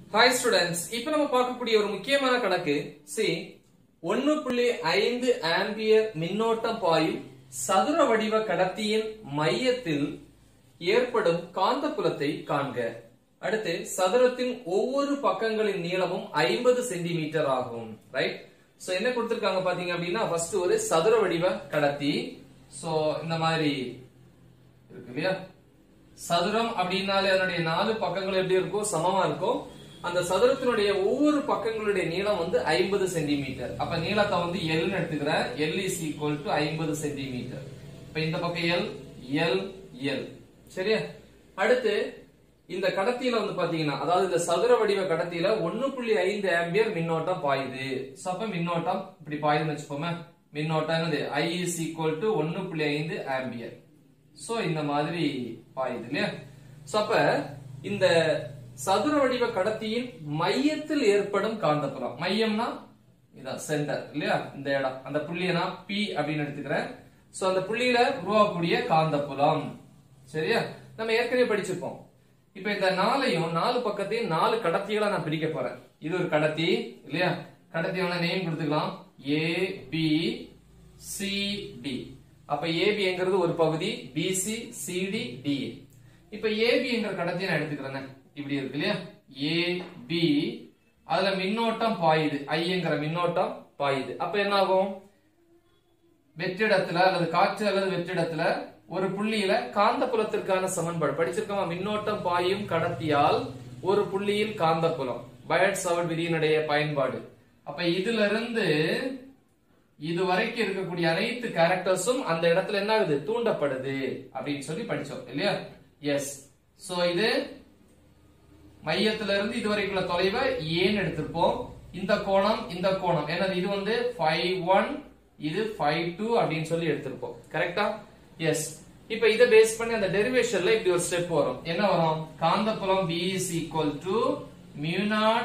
hi students இப்போ நம்ம பார்க்கக்கூடிய ஒரு முக்கியமான கணக்கு சி ஒன்னு புள்ளி ஐந்து ஆம்பியர் மின்னோட்டம் பாயும் சதுர வடிவ கடத்தியின் மையத்தில் ஏற்படும் காந்தப்புலத்தை காண்க அடுத்து சதுரத்தின் ஒவ்வொரு பக்கங்களின் நீளமும் ஐம்பது சென்டிமீட்டர் ஆகும் ரைட் சோ என்ன கொடுத்திருக்காங்க பாத்தீங்க அப்படின்னா ஃபர்ஸ்ட் ஒரு சதுர வடிவ கடத்தி சோ இந்த மாதிரி இருக்கு இல்லையா சதுரம் அப்படின்னாலே அதனுடைய நாலு பக்கங்கள் எப்படி இருக்கும் சமமா இருக்கும் அந்த சதுரத்தினுடைய ஒவ்வொரு பக்கங்களுடைய நீளம் வந்து ஐம்பது சென்டிமீட்டர் அப்ப நீளத்தை வந்து எல் எடுத்துக்கிறேன் எல் இஸ் ஈக்குவல் டு ஐம்பது சென்டிமீட்டர் இப்ப இந்த பக்கம் எல் எல் எல் சரியா அடுத்து இந்த கடத்தியில வந்து பாத்தீங்கன்னா அதாவது இந்த சதுர வடிவ கடத்தியில ஒன்னு புள்ளி ஐந்து ஆம்பியர் மின்னோட்டம் பாயுது சோ அப்ப மின்னோட்டம் இப்படி பாயுதுன்னு வச்சுப்போமே மின்னோட்டம் என்னது ஐ இஸ் ஈக்குவல் டு ஒன்னு புள்ளி ஐந்து ஆம்பியர் சோ இந்த மாதிரி பாயுது இல்லையா சோ அப்ப இந்த சதுர வடிவ கடத்தியின் மையத்தில் ஏற்படும் காந்தப்புலம் மையம்னா இதான் சென்டர் இல்லையா இந்த இடம் அந்த புள்ளியை நான் பி அப்படின்னு எடுத்துக்கிறேன் சோ அந்த புள்ளியில உருவாகக்கூடிய காந்தப்புலம் சரியா நம்ம ஏற்கனவே படிச்சிருப்போம் இப்ப இந்த நாளையும் நாலு பக்கத்தையும் நாலு கடத்திகளா நான் பிரிக்க போறேன் இது ஒரு கடத்தி இல்லையா கடத்தியோட நேம் கொடுத்துக்கலாம் ஏ பி சி டி அப்ப ஏபிங்கிறது ஒரு பகுதி பிசி சிடி டி இப்ப ஏபிங்கிற கடத்தியை நான் எடுத்துக்கிறேன் இப்படி இருக்கு இல்லையா ஏபி அதுல மின்னோட்டம் பாயுது ஐங்கிற மின்னோட்டம் பாயுது அப்ப என்ன ஆகும் வெற்றிடத்துல அல்லது காற்று அல்லது வெற்றிடத்துல ஒரு புள்ளியில காந்தப்புலத்திற்கான சமன்பாடு படிச்சிருக்கோமா மின்னோட்டம் பாயும் கடத்தியால் ஒரு புள்ளியில் காந்தப்புலம் பயட் சவர்ட் விதியினுடைய பயன்பாடு அப்ப இதுல இருந்து இது வரைக்கும் இருக்கக்கூடிய அனைத்து கேரக்டர்ஸும் அந்த இடத்துல என்ன ஆகுது தூண்டப்படுது அப்படின்னு சொல்லி படிச்சோம் இல்லையா எஸ் சோ இது மையத்துல இருந்து இது வரைக்குள்ள தொலைவை ஏன்னு எடுத்திருப்போம் இந்த கோணம் இந்த கோணம் என்னது இது வந்து ஃபைவ் ஒன் இது ஃபைவ் டூ அப்படின்னு சொல்லி எடுத்திருப்போம் கரெக்டா எஸ் இப்ப இத பேஸ் பண்ணி அந்த டெரிவேஷன்ல இப்படி ஒரு ஸ்டெப் வரும் என்ன வரும் காந்தப்புலம் B is equal to mu naught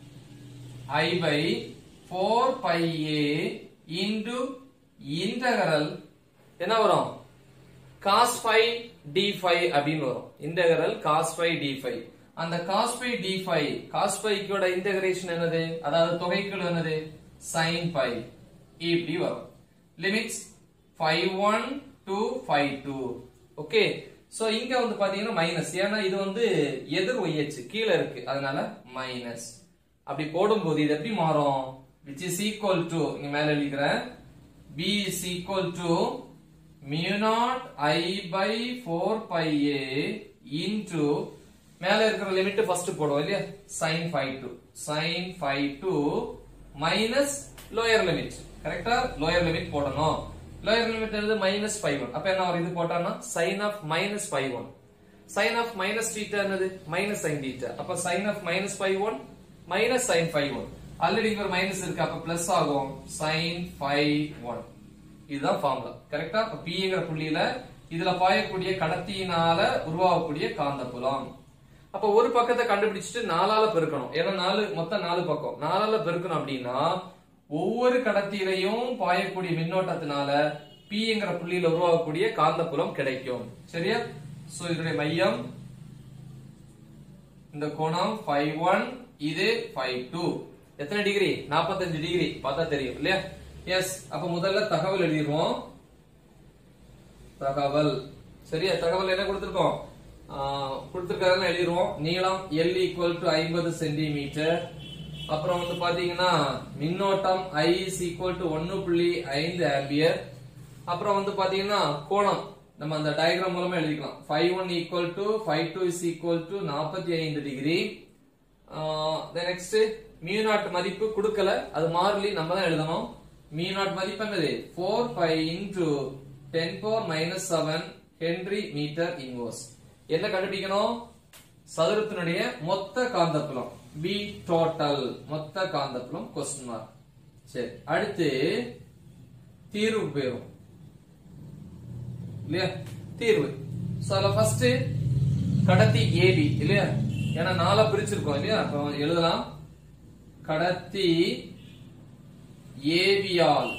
I by 4 pi A into integral என்ன வரும் cos phi d phi அப்படின்னு வரும் integral cos phi d phi அந்த cos phi d phi cos phi க்கோட இன்டகிரேஷன் என்னது அதாவது தொகைக்கெழு என்னது sin phi இப்படி வரும் லிமிட்ஸ் 51 to 52 ஓகே சோ இங்க வந்து பாத்தீங்கன்னா மைனஸ் ஏன்னா இது வந்து எதிர் ஒய்யச்சு கீழே இருக்கு அதனால மைனஸ் அப்படி போடும்போது இது எப்படி மாறும் which is equal to இங்க மேல எழுதிக்கிறேன் b is equal to mu naught i by 4 pi a into மேல இருக்கிற லிமிட் ஃபர்ஸ்ட் போடுவோம் இல்லையா sin phi 2 sin phi 2 minus lower limit கரெக்டா லோயர் லிமிட் போடணும் லோயர் லிமிட் என்னது மைனஸ் ஃபைவ் ஒன் அப்ப என்ன வரும் இது போட்டான்னா sine of minus five one sine of minus theta என்னது மைனஸ் சைன் தீட்டா அப்ப sine of minus five one minus sine five one already இங்க ஒரு மைனஸ் இருக்கு அப்ப பிளஸ் ஆகும் சைன் ஃபைவ் ஒன் இதுதான் ஃபார்முலா கரெக்டா அப்ப பிங்கிற புள்ளியில இதுல பாயக்கூடிய கடத்தியினால உருவாகக்கூடிய காந்தப்புலம் அப்ப ஒரு பக்கத்தை கண்டுபிடிச்சிட்டு நாலால பெருக்கணும் ஏன்னா நாலு மொத்தம் நாலு பக்கம் நாலால பெருக்கணும் அப்படின்னா ஒவ்வொரு கடத்தியிலையும் பாயக்கூடிய மின்னோட்டத்தினால பிங்கிற புள்ளியில உருவாகக்கூடிய காந்தப்புலம் கிடைக்கும் சரியா சோ இதனுடைய மையம் இந்த கோணம் ஃபைவ் ஒன் இது ஃபைவ் டூ எத்தனை டிகிரி 45 டிகிரி பார்த்தா தெரியும் இல்லையா எஸ் அப்ப முதல்ல தகவல் எழுதிடுவோம் தகவல் சரியா தகவல் என்ன கொடுத்திருக்கோம் கொடுத்திருக்காருன்னு எழுதிருவோம் நீளம் எல் ஈக்குவல் டு ஐம்பது சென்டிமீட்டர் அப்புறம் வந்து பாத்தீங்கன்னா மின்னோட்டம் ஐ இஸ் ஈக்குவல் டு ஒன்னு புள்ளி ஐந்து ஆம்பியர் அப்புறம் வந்து பாத்தீங்கன்னா கோணம் நம்ம அந்த டயக்ராம் மூலமா எழுதிக்கலாம் five one equal to five two is equal to நாற்பத்தி ஐந்து டிகிரி நெக்ஸ்ட் மியூ நாட் மதிப்பு கொடுக்கல அது மாறிலி நம்ம தான் எழுதணும் மியூ நாட் மதிப்பு என்னது four five into ten power minus seven henry metre inverse என்ன கண்டுபிடிக்கணும் சதுரத்தினுடைய மொத்த காந்தப்புலம் பி டோட்டல் மொத்த காந்தப்புலம் கொஸ்டின் மார்க் சரி அடுத்து தீர்வு போயிரும் இல்லையா தீர்வு சோ அதுல ஃபர்ஸ்ட் கடத்தி ஏபி இல்லையா ஏன்னா நாலா பிரிச்சிருக்கோம் இல்லையா அப்ப எழுதலாம் கடத்தி ஏபியால்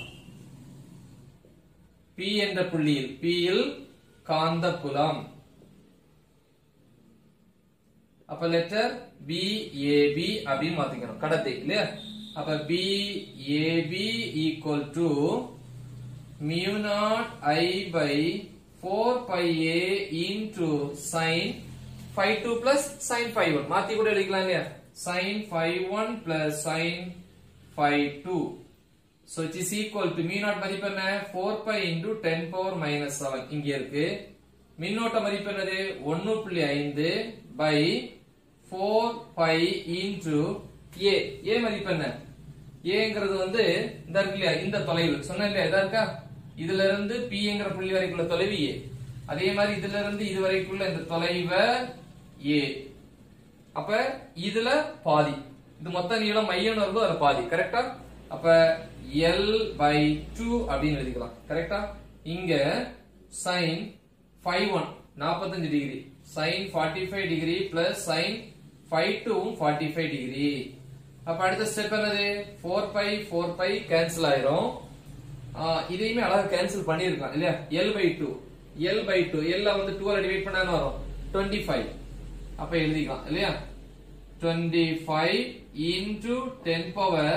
பி என்ற புள்ளியில் P யில் காந்தப்புலம் அப்ப லெட்டர் BAB அப்படின்னு மாத்திக்கணும் கடத்தி இல்லையா அப்ப BAB equal to mu naught I by 4 pi A into sin phi 2 plus sin phi 1 மாத்தி கூட எழுதிக்கலாம் இல்லையா sin phi 1 plus sin phi 2 so it is equal to mu naught மதிப்பு என்ன 4 pi into 10 power minus 7 இங்க இருக்கு மின்னோட்ட மதிப்பு என்னது 1.5 by 4 pi into a a மதிப்பு என்ன ஏங்கிறது வந்து இந்த இருக்கு இல்லையா இந்த தொலைவு சொன்ன இல்லையா இதா இருக்கா இதுல இருந்து பிங்கிற புள்ளி வரைக்குள்ள தொலைவு ஏ அதே மாதிரி இதுல இருந்து இது வரைக்குள்ள இந்த தொலைவை ஏ அப்ப இதுல பாதி இது மொத்த நீளம் மையம்னு வரும்போது அதுல பாதி கரெக்டா அப்ப எல் பை டூ அப்படின்னு எழுதிக்கலாம் கரெக்டா இங்க சைன் ஃபைவ் ஒன் நாற்பத்தஞ்சு degree sine forty five degree plus sine five டூவும் ஃபார்ட்டி ஃபைவ் டிகிரி அப்ப அடுத்த ஸ்டெப் என்னது four by four by cancel ஆயிரும் ஆஹ் இதையுமே அழகா கேன்சல் பண்ணிருக்கலாம் இல்லையா L by two L by two எல்ல வந்து டூ டிவைட் பண்ணா என்ன வரும் டுவெண்ட்டி ஃபைவ் அப்ப எழுதிக்கலாம் இல்லையா twenty five into ten power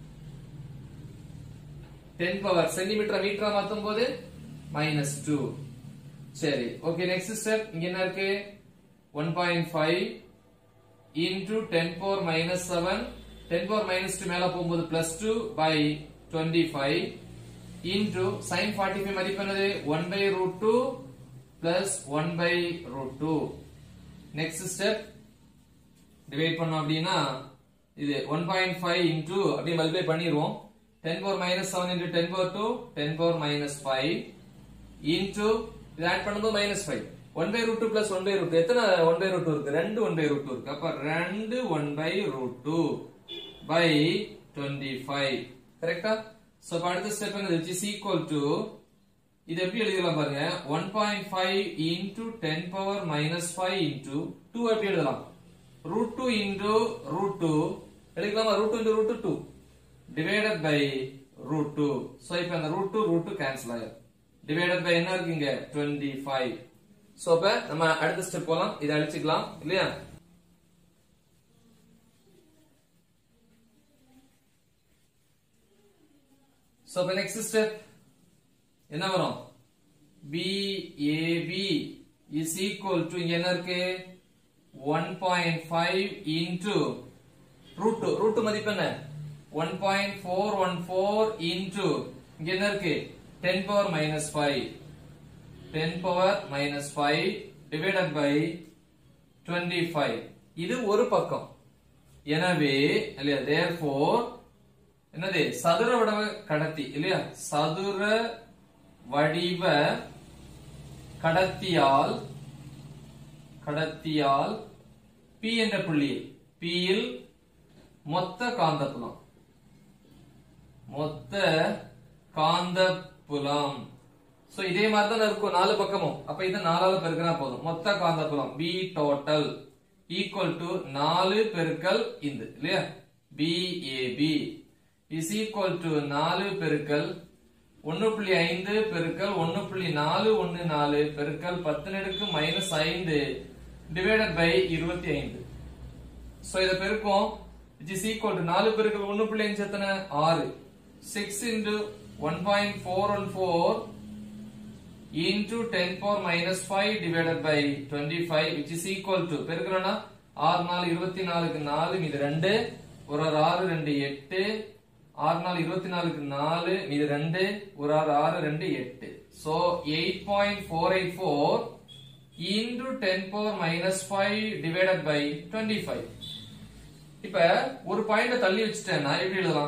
ten power centimetre மீட்டரா மாத்தும் போது மைனஸ் டூ சரி ஓகே நெக்ஸ்ட் ஸ்டெப் இங்க என்ன இருக்கு one point five into ten power minus seven ten power minus two மேல போகும்போது plus two by twenty five into sine forty five மதிப்பு என்னது one by root two plus one by root two next step divide பண்ணோம் அப்படின்னா இது one point five into அப்படியே multiply பண்ணிடுவோம் ten power minus seven into ten power two ten power minus five into இது add பண்ணும்போது minus five one by root two plus one by root எத்தனை one by root இருக்கு ரெண்டு one by root இருக்கு அப்ப ரெண்டு one by root two by twenty five கரெக்டா so அப்ப அடுத்த ஸ்டெப் என்னது which is equal to இது எப்படி எழுதலாம் பாருங்க one point five into ten power minus five into two எப்படி எழுதலாம் root two into root two எழுதிக்கலாமா root two into root two divided by root two so இப்ப அந்த root two root two cancel ஆயிரும் டிவைடட் பை என்ன இருக்குங்க twenty five so அப்ப நம்ம அடுத்த ஸ்டெப் போலாம் இதை அழிச்சுக்கலாம் இல்லையா சோ அப்ப நெக்ஸ்ட் ஸ்டெப் என்ன வரும் BAB is equal to இங்க என்ன இருக்கு 1.5 into root 2 root 2 மதிப்பு என்ன 1.414 into இங்க என்ன இருக்கு 10 power minus 5 10 power minus 5 divided by 25 இது ஒரு பக்கம் எனவே இல்லையா therefore என்னது சதுர வடிவ கடத்தி இல்லையா சதுர வடிவ கடத்தியால் கடத்தியால் P என்ற புள்ளியில் P யில் மொத்த காந்தப்புலம் மொத்த காந்தப்புலம் சோ இதே மாதிரி தான் இருக்கும் நாலு பக்கமும் அப்ப இதை நாலால பெருக்கினா போதும் மொத்த காந்தப்புலம் B டோட்டல் ஈக்குவல் டு நாலு பெருக்கல் இந்த இல்லையா BAB இஸ் ஈக்குவல் டு நாலு பெருக்கல் ஒன்னு புள்ளி ஐந்து பெருக்கல் ஒன்னு புள்ளி நாலு ஒன்னு நாலு பெருக்கல் பத்து நெடுக்கு மைனஸ் ஐந்து டிவைடட் பை இருபத்தி ஐந்து சோ இத பெருக்கும் which is equal to நாலு பெருக்கல் ஒன்னு புள்ளி அஞ்சு எத்தனை ஆறு six into one point four one four into 10 power minus 5 divided by 25 which is equal to பெருக்கிறோம்னா 6 நாலு 24க்கு 4 மீது 2 ஒரு ஆறு 6 2 8 6 நாலு 24க்கு 4 மீது 2 ஒரு ஆறு 6 2 8 so 8.484 into 10 power minus 5 divided by 25 இப்ப ஒரு பாயிண்ட தள்ளி வச்சுட்டேன்னா எப்படி எழுதலாம்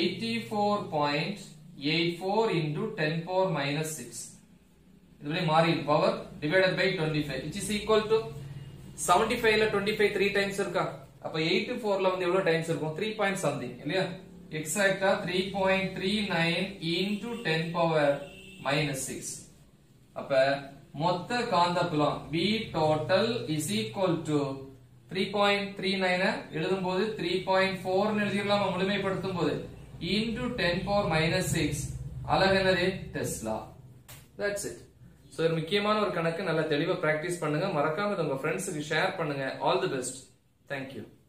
84.84 into 10 power minus 6 இதுவே மாறி power divided by 25 which is equal to 75 ல 25 த்ரீ டைம்ஸ் இருக்கா அப்ப 84 ல வந்து எவ்வளவு டைம்ஸ் இருக்கும் 3 பாயிண்ட் சம்திங் இல்லையா எக்ஸாக்ட்டா 3.39 into 10 பவர் மைனஸ் 6 அப்ப மொத்த காந்தப்புலம் B total is equal to 3.39 எழுதும்போது 3.4 னு எழுதிடலாமா முழுமைப்படுத்தும் போது into 10 power minus 6 அலகு என்னது டெஸ்லா that's it சோ ஒரு முக்கியமான ஒரு கணக்கு நல்லா தெளிவா பிராக்டிஸ் பண்ணுங்க மறக்காம இதை உங்க ஃப்ரெண்ட்ஸுக்கு ஷேர் பண்ணுங்க ஆல் தி பெஸ்ட் தேங்க்யூ